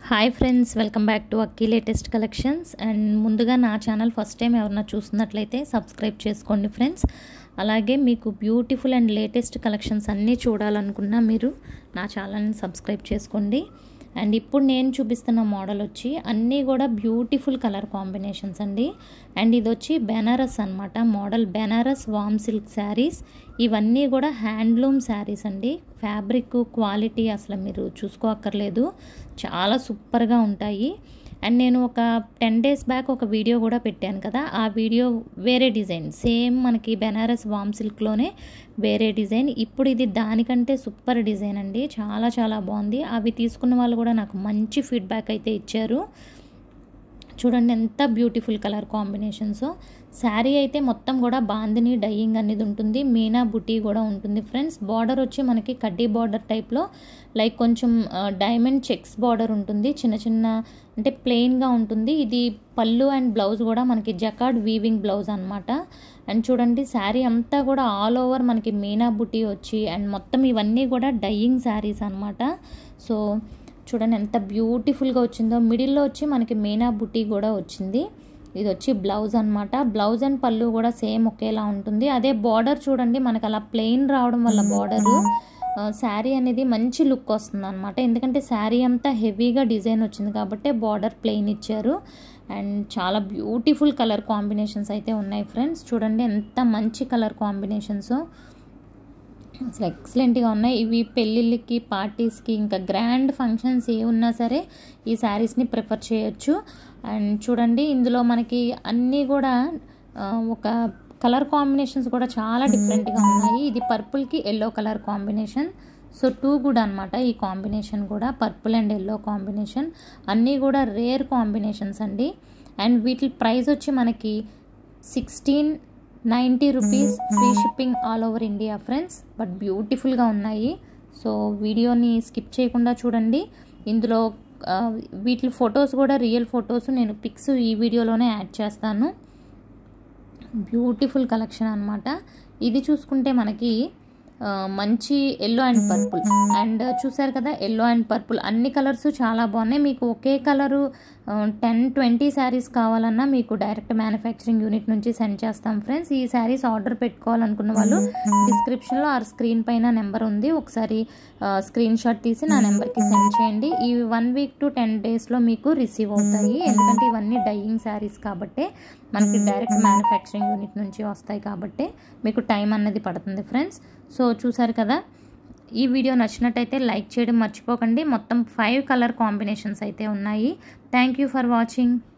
hi friends welcome back to Akki latest collections and ముందుగా నా channel first time ఎవరన్నా చూస్తున్నట్లయితే సబ్స్క్రైబ్ చేసుకోండి ఫ్రెండ్స్ అలాగే మీకు బ్యూటిఫుల్ అండ్ లేటెస్ట్ కలెక్షన్స్ అన్నీ చూడాలనుకున్నా మీరు నా ఛానల్ని సబ్స్క్రైబ్ చేసుకోండి అండ్ ఇప్పుడు నేను చూపిస్తున్న మోడల్ వచ్చి అన్నీ కూడా బ్యూటిఫుల్ కలర్ కాంబినేషన్స్ అండి అండ్ ఇది వచ్చి బెనారస్ అనమాట మోడల్ బెనారస్ వామ్ సిల్క్ శారీస్ ఇవన్నీ కూడా హ్యాండ్లూమ్ శారీస్ అండి ఫ్యాబ్రిక్ క్వాలిటీ అసలు మీరు చూసుకోక్కర్లేదు చాలా సూపర్గా ఉంటాయి అండ్ నేను ఒక టెన్ డేస్ బ్యాక్ ఒక వీడియో కూడా పెట్టాను కదా ఆ వీడియో వేరే డిజైన్ సేమ్ మనకి బెనారస్ వామ్ సిల్క్లోనే వేరే డిజైన్ ఇప్పుడు ఇది దానికంటే సూపర్ డిజైన్ అండి చాలా చాలా బాగుంది అవి తీసుకున్న వాళ్ళు కూడా నాకు మంచి ఫీడ్బ్యాక్ అయితే ఇచ్చారు చూడండి ఎంత బ్యూటిఫుల్ కలర్ కాంబినేషన్స్ శారీ అయితే మొత్తం కూడా బాందిని డయ్యింగ్ అనేది ఉంటుంది మీనా బుటీ కూడా ఉంటుంది ఫ్రెండ్స్ బార్డర్ వచ్చి మనకి కడ్డీ బార్డర్ టైప్లో లైక్ కొంచెం డైమండ్ చెక్స్ బార్డర్ ఉంటుంది చిన్న చిన్న అంటే ప్లెయిన్గా ఉంటుంది ఇది పళ్ళు అండ్ బ్లౌజ్ కూడా మనకి జకాడ్ వీవింగ్ బ్లౌజ్ అనమాట అండ్ చూడండి శారీ అంతా కూడా ఆల్ ఓవర్ మనకి మీనా బుటీ వచ్చి అండ్ మొత్తం ఇవన్నీ కూడా డయ్యింగ్ శారీస్ అనమాట సో చూడండి ఎంత బ్యూటిఫుల్గా వచ్చిందో మిడిల్లో వచ్చి మనకి మీనా బుటీ కూడా వచ్చింది ఇది వచ్చి బ్లౌజ్ అనమాట బ్లౌజ్ అండ్ పళ్ళు కూడా సేమ్ ఒకేలా ఉంటుంది అదే బార్డర్ చూడండి మనకు అలా ప్లెయిన్ రావడం వల్ల బార్డరు శారీ అనేది మంచి లుక్ వస్తుంది అనమాట ఎందుకంటే శారీ అంతా హెవీగా డిజైన్ వచ్చింది కాబట్టి బార్డర్ ప్లెయిన్ ఇచ్చారు అండ్ చాలా బ్యూటిఫుల్ కలర్ కాంబినేషన్స్ అయితే ఉన్నాయి ఫ్రెండ్స్ చూడండి ఎంత మంచి కలర్ కాంబినేషన్స్ అసలు ఎక్సలెంట్గా ఉన్నాయి ఇవి పెళ్ళిళ్ళకి పార్టీస్కి ఇంకా గ్రాండ్ ఫంక్షన్స్ ఏ ఉన్నా సరే ఈ శారీస్ని ప్రిఫర్ చేయొచ్చు అండ్ చూడండి ఇందులో మనకి అన్నీ కూడా ఒక కలర్ కాంబినేషన్స్ కూడా చాలా డిఫరెంట్గా ఉన్నాయి ఇది పర్పుల్కి yellow colour combination so too good అనమాట ఈ కాంబినేషన్ కూడా పర్పుల్ అండ్ ఎల్లో కాంబినేషన్ అన్నీ కూడా రేర్ కాంబినేషన్స్ అండి అండ్ వీటి ప్రైస్ వచ్చి మనకి sixteen ninety rupees free shipping all over India friends but బ్యూటిఫుల్గా ఉన్నాయి సో వీడియోని స్కిప్ చేయకుండా చూడండి ఇందులో వీటి ఫొటోస్ కూడా రియల్ ఫొటోస్ నేను పిక్స్ ఈ వీడియోలోనే యాడ్ చేస్తాను బ్యూటిఫుల్ కలెక్షన్ అనమాట ఇది చూసుకుంటే మనకి మంచి ఎల్లో అండ్ పర్పుల్ అండ్ చూసారు కదా ఎల్లో అండ్ పర్పుల్ అన్ని కలర్స్ చాలా బాగున్నాయి మీకు ఒకే కలరు టెన్ ట్వంటీ శారీస్ కావాలన్నా మీకు డైరెక్ట్ మ్యానుఫ్యాక్చరింగ్ యూనిట్ నుంచి సెండ్ చేస్తాం ఫ్రెండ్స్ ఈ శారీస్ ఆర్డర్ పెట్టుకోవాలనుకున్న వాళ్ళు డిస్క్రిప్షన్లో ఆర్ స్క్రీన్ పైన నెంబర్ ఉంది ఒకసారి స్క్రీన్ షాట్ తీసి నా నెంబర్కి సెండ్ చేయండి ఈ వన్ వీక్ టు టెన్ డేస్లో మీకు రిసీవ్ అవుతాయి ఎందుకంటే ఇవన్నీ డైయింగ్ శారీస్ కాబట్టి మనకి డైరెక్ట్ మ్యానుఫ్యాక్చరింగ్ యూనిట్ నుంచి వస్తాయి కాబట్టి మీకు టైం అన్నది పడుతుంది ఫ్రెండ్స్ సో చూసారు కదా ఈ వీడియో నచ్చినట్టయితే లైక్ చేయడం మర్చిపోకండి మొత్తం ఫైవ్ కలర్ కాంబినేషన్స్ అయితే ఉన్నాయి థ్యాంక్ యూ ఫర్ వాచింగ్